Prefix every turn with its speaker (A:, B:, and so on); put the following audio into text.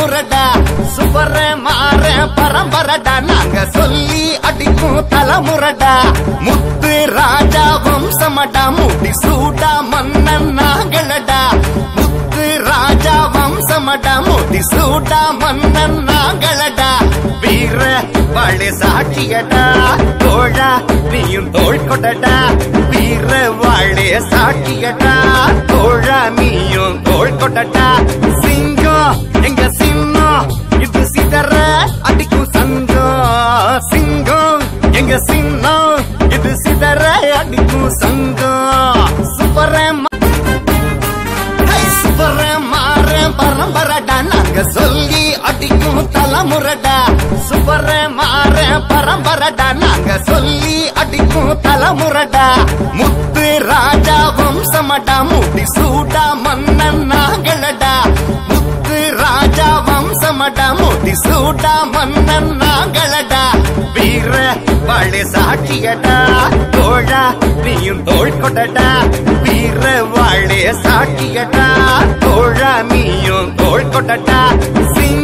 A: தலைமுறடா சுபர மாற பரம்பரடா நாங்க சொல்லி அடிக்கும் தலைமுறடா முத்து ராஜா வம்சமடா முடி சூடா மன்னன் நாங்களடா முத்து ராஜா வம்சமடா முடி சூடா மன்னன் நாங்களடா வீர வாழை சாட்சியடா தோழா நீயும் தோள் கொடடா வீர வாழை சாட்சியடா தோழா நீயும் தோள் கொடடா சிங்கம் எங்க சின்னம் இது சிதற அடிக்கும் சங்கம் சிங்கம் எங்க சின்னம் இது சிதற அடிக்கும் சங்கம் சூப்பரேன் சுபர மாற பரம்பரடா நாங்க சொல்லி அடிக்கும் தலைமுறடா சுபர மாற பரம்பரடா நாங்க சொல்லி அடிக்கும் தலைமுறடா முத்து ராஜா வம்சமடா முடி சூடா மன்னன் நாங்களடா முத்து ராஜா வம்சமடா முடி சூடா மன்னன் நாங்களடா வீர வாழை சாட்சியடா தோழா நீயும் தோள் கொடடா வீர வாழை சாட்சியடா தோழா நீயும் தோள் கொடடா சிங்க